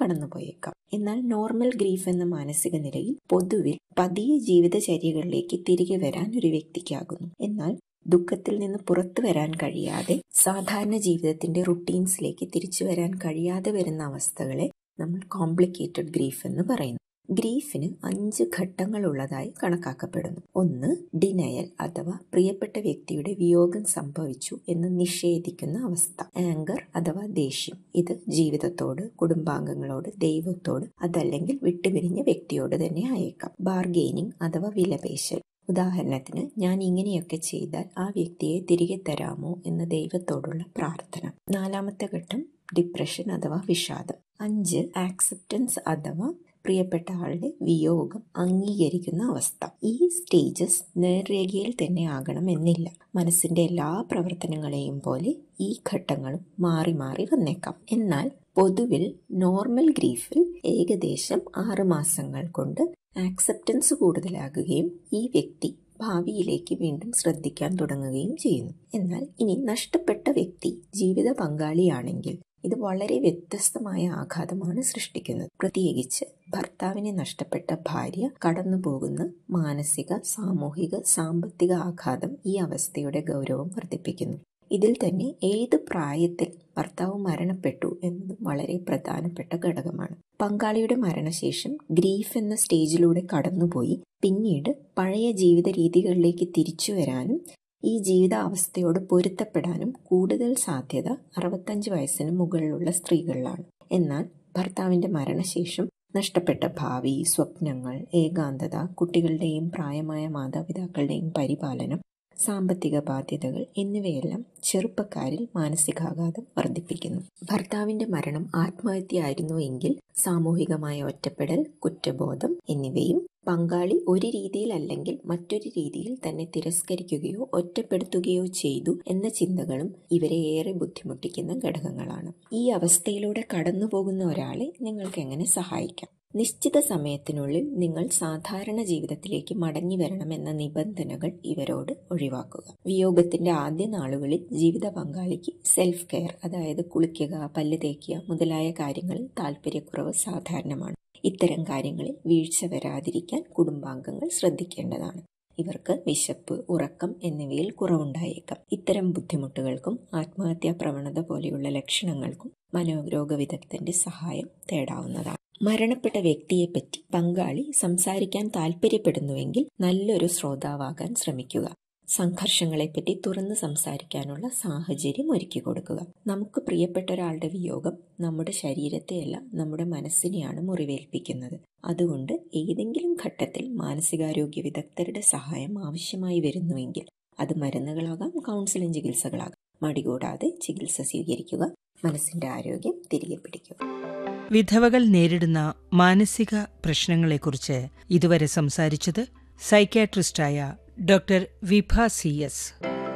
കടന്നുപോയേക്കാം എന്നാൽ normal grief എന്ന മാനസിക നിലയിൽ പൊതുവിൽ പതിയെ ജീവിതചര്യകളിലേക്ക് തിരികെ വരാൻ ഒരു വ്യക്തിക്കാകുന്നു എന്നാൽ ദുഃഖത്തിൽ നിന്ന് പുറത്തു വരാൻ കഴിയാതെ സാധാരണ ജീവിതത്തിന്റെ റുട്ടീൻസിലേക്ക് തിരിച്ചു വരാൻ കഴിയാതെ വരുന്ന അവസ്ഥകളെ നമ്മൾ കോംപ്ലിക്കേറ്റഡ് ഗ്രീഫ് എന്ന് പറയുന്നു ഗ്രീഫിന് അഞ്ച് ഘട്ടങ്ങളുള്ളതായി കണക്കാക്കപ്പെടുന്നു ഒന്ന് ഡിനയൽ അഥവാ പ്രിയപ്പെട്ട വ്യക്തിയുടെ വിയോഗം സംഭവിച്ചു എന്ന് നിഷേധിക്കുന്ന അവസ്ഥ ആങ്കർ അഥവാ ദേഷ്യം ഇത് ജീവിതത്തോട് കുടുംബാംഗങ്ങളോട് ദൈവത്തോട് അതല്ലെങ്കിൽ വിട്ടുപിരിഞ്ഞ വ്യക്തിയോട് തന്നെ ആയേക്കാം ബാർഗെയിനിങ് അഥവാ വിലപേശൽ ഉദാഹരണത്തിന് ഞാൻ ഇങ്ങനെയൊക്കെ ചെയ്താൽ ആ വ്യക്തിയെ തിരികെ തരാമോ എന്ന ദൈവത്തോടുള്ള പ്രാർത്ഥന നാലാമത്തെ ഘട്ടം ഡിപ്രഷൻ അഥവാ വിഷാദം അഞ്ച് ആക്സെപ്റ്റൻസ് അഥവാ പ്രിയപ്പെട്ട ആളുടെ വിയോഗം അംഗീകരിക്കുന്ന അവസ്ഥ ഈ സ്റ്റേജസ് നേർരേഖയിൽ തന്നെ ആകണം എന്നില്ല മനസ്സിന്റെ എല്ലാ പ്രവർത്തനങ്ങളെയും പോലെ ഈ ഘട്ടങ്ങളും മാറി മാറി വന്നേക്കാം എന്നാൽ പൊതുവിൽ നോർമൽ ഗ്രീഫിൽ ഏകദേശം ആറ് മാസങ്ങൾ കൊണ്ട് ആക്സെപ്റ്റൻസ് കൂടുതലാകുകയും ഈ വ്യക്തി ഭാവിയിലേക്ക് വീണ്ടും ശ്രദ്ധിക്കാൻ തുടങ്ങുകയും ചെയ്യുന്നു എന്നാൽ ഇനി നഷ്ടപ്പെട്ട വ്യക്തി ജീവിത പങ്കാളിയാണെങ്കിൽ ഇത് വളരെ വ്യത്യസ്തമായ ആഘാതമാണ് സൃഷ്ടിക്കുന്നത് പ്രത്യേകിച്ച് ഭർത്താവിനെ നഷ്ടപ്പെട്ട ഭാര്യ കടന്നുപോകുന്ന മാനസിക സാമൂഹിക സാമ്പത്തിക ആഘാതം ഈ അവസ്ഥയുടെ ഗൗരവം വർദ്ധിപ്പിക്കുന്നു ഇതിൽ തന്നെ ഏത് പ്രായത്തിൽ ഭർത്താവ് മരണപ്പെട്ടു എന്നതും വളരെ പ്രധാനപ്പെട്ട ഘടകമാണ് പങ്കാളിയുടെ മരണശേഷം ഗ്രീഫ് എന്ന സ്റ്റേജിലൂടെ കടന്നുപോയി പിന്നീട് പഴയ ജീവിത രീതികളിലേക്ക് തിരിച്ചു വരാനും ഈ ജീവിതാവസ്ഥയോട് പൊരുത്തപ്പെടാനും കൂടുതൽ സാധ്യത അറുപത്തഞ്ച് വയസ്സിന് മുകളിലുള്ള സ്ത്രീകളിലാണ് എന്നാൽ ഭർത്താവിന്റെ മരണശേഷം നഷ്ടപ്പെട്ട ഭാവി സ്വപ്നങ്ങൾ ഏകാന്തത കുട്ടികളുടെയും പ്രായമായ മാതാപിതാക്കളുടെയും പരിപാലനം സാമ്പത്തിക ബാധ്യതകൾ എന്നിവയെല്ലാം ചെറുപ്പക്കാരിൽ മാനസികാഘാതം വർദ്ധിപ്പിക്കുന്നു ഭർത്താവിന്റെ മരണം ആത്മഹത്യയായിരുന്നു എങ്കിൽ സാമൂഹികമായ ഒറ്റപ്പെടൽ കുറ്റബോധം എന്നിവയും പങ്കാളി ഒരു രീതിയിൽ അല്ലെങ്കിൽ മറ്റൊരു രീതിയിൽ തന്നെ തിരസ്കരിക്കുകയോ ഒറ്റപ്പെടുത്തുകയോ ചെയ്തു എന്ന ചിന്തകളും ഇവരെ ഏറെ ബുദ്ധിമുട്ടിക്കുന്ന ഘടകങ്ങളാണ് ഈ അവസ്ഥയിലൂടെ കടന്നുപോകുന്ന ഒരാളെ നിങ്ങൾക്ക് എങ്ങനെ സഹായിക്കാം നിശ്ചിത സമയത്തിനുള്ളിൽ നിങ്ങൾ സാധാരണ ജീവിതത്തിലേക്ക് മടങ്ങി വരണമെന്ന നിബന്ധനകൾ ഇവരോട് ഒഴിവാക്കുക വിയോഗത്തിന്റെ ആദ്യ നാളുകളിൽ ജീവിത പങ്കാളിക്ക് സെൽഫ് കെയർ അതായത് കുളിക്കുക പല്ല് തേക്കുക മുതലായ കാര്യങ്ങളിൽ താല്പര്യക്കുറവ് സാധാരണമാണ് ഇത്തരം കാര്യങ്ങളിൽ വീഴ്ച വരാതിരിക്കാൻ കുടുംബാംഗങ്ങൾ ശ്രദ്ധിക്കേണ്ടതാണ് ഇവർക്ക് വിശപ്പ് ഉറക്കം എന്നിവയിൽ കുറവുണ്ടായേക്കാം ഇത്തരം ബുദ്ധിമുട്ടുകൾക്കും ആത്മഹത്യാ പ്രവണത പോലെയുള്ള ലക്ഷണങ്ങൾക്കും മനോരോഗ വിദഗ്ധന്റെ സഹായം തേടാവുന്നതാണ് മരണപ്പെട്ട വ്യക്തിയെപ്പറ്റി പങ്കാളി സംസാരിക്കാൻ താല്പര്യപ്പെടുന്നുവെങ്കിൽ നല്ലൊരു ശ്രോതാവാകാൻ ശ്രമിക്കുക സംഘർഷങ്ങളെപ്പറ്റി തുറന്ന് സംസാരിക്കാനുള്ള സാഹചര്യം ഒരുക്കി കൊടുക്കുക നമുക്ക് പ്രിയപ്പെട്ട ഒരാളുടെ വിയോഗം നമ്മുടെ ശരീരത്തെയല്ല നമ്മുടെ മനസ്സിനെയാണ് മുറിവേൽപ്പിക്കുന്നത് അതുകൊണ്ട് ഏതെങ്കിലും ഘട്ടത്തിൽ മാനസികാരോഗ്യ വിദഗ്ധരുടെ സഹായം ആവശ്യമായി വരുന്നുവെങ്കിൽ അത് മരുന്നുകളാകാം കൗൺസിലിംഗ് ചികിത്സകളാകാം മടികൂടാതെ ചികിത്സ സ്വീകരിക്കുക മനസ്സിന്റെ ആരോഗ്യം തിരികെ പിടിക്കുക വിധവകൾ നേരിടുന്ന മാനസിക പ്രശ്നങ്ങളെക്കുറിച്ച് ഇതുവരെ സംസാരിച്ചത് സൈക്യാട്രിസ്റ്റായ ഡോക്ടർ വിഭ സി എസ്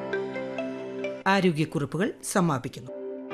ആരോഗ്യക്കുറിപ്പുകൾ സമാപിക്കുന്നു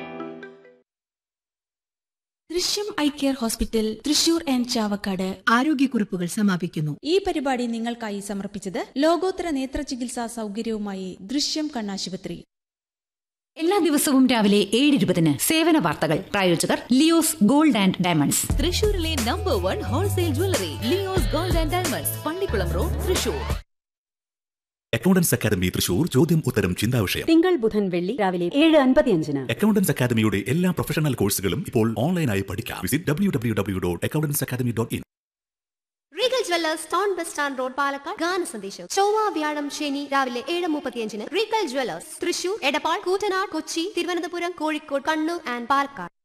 Drishyam eye care hospital Thrissur and Chavakkad ആരോഗ്യക്കുറിപ്പുകൾ സമാപിക്കുന്നു ഈ പരിപാടി നിങ്ങൾക്കായി സമർപ്പിച്ചത് ലോകോത്തര നേത്ര ചികിത്സാ സൗകര്യവുമായി ദൃശ്യം കണ്ണാശുപത്രി എല്ലാ ദിവസവും രാവിലെ ഏഴ് ഇരുപതിന് സേവന വാർത്തകൾ പ്രായോജകർ ലിയോസ് ഗോൾഡ് ആൻഡ് ഡയമണ്ട്സ് തൃശൂരിലെ number one wholesale jewellery Leo's gold and diamonds Pallikkulam road Thrissur accountants academy Thrissur ചോദ്യം ഉത്തരം ചിന്താവിഷയം തിങ്കൾ ബുധൻ വെള്ളി രാവിലെ ഏഴ് അൻപത്തിയഞ്ചിന് അക്കൗണ്ടൻസ് അക്കാദമിയുടെ എല്ലാ പ്രൊഫഷണൽ കോഴ്സുകളും ഇപ്പോൾ ഓൺലൈനായി പഠിക്കാം visit W W W dot accountants academy dot in Regal Jewellers town bus stand road Palakkad ഗാന സന്ദേശം ചൊവ്വ വ്യാഴം ശനി രാവിലെ ഏഴ് മുപ്പത്തിയഞ്ചിന് Regal Jewellers Thrissur Edappal Koottanad Kochi Thiruvananthapuram Kozhikode Kannur and Palakkad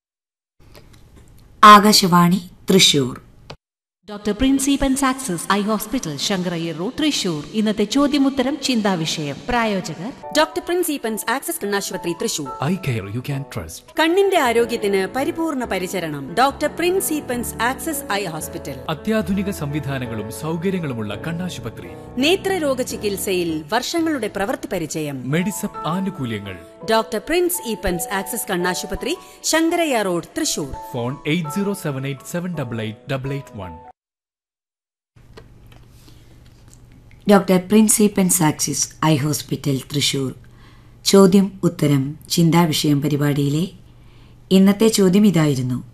Akashvani Thrissur doctor പ്രിൻസിപ്പൻ സാക്സസ് eye hospital Sankara Iyer road Thrissur ഇന്നത്തെ ചോദ്യമുത്തരം ചിന്താവിഷയം പ്രായോജകർ ഡോക്ടർ പ്രിൻസിപ്പൻസ് ആക്സസ് കണ്ണാശുപത്രി Thrissur eye care you can trust കണ്ണിന്റെ ആരോഗ്യത്തിന് പരിപൂർണ പരിചരണം ഡോക്ടർ പ്രിൻസിപ്പൻസ് ആക്സസ് ഐ ഹോസ്പിറ്റൽ അത്യാധുനിക സംവിധാനങ്ങളും സൗകര്യങ്ങളുമുള്ള കണ്ണാശുപത്രി നേത്രരോഗ ചികിത്സയിൽ വർഷങ്ങളുടെ പ്രവൃത്തി പരിചയം മെഡിസപ്പ് ആനുകൂല്യങ്ങൾ ഡോക്ടർ പ്രിൻസ് ഈപ്പൻസ് ആക്സസ് കണ്ണാശുപത്രി Sankaraiah road Thrissur phone eight zero seven eight seven double eight double eight one doctor പ്രിൻസിപ്പൻ സാക്സിസ് eye hospital Thrissur ചോദ്യം ഉത്തരം ചിന്താവിഷയം പരിപാടിയിലെ ഇന്നത്തെ ചോദ്യം ഇതായിരുന്നു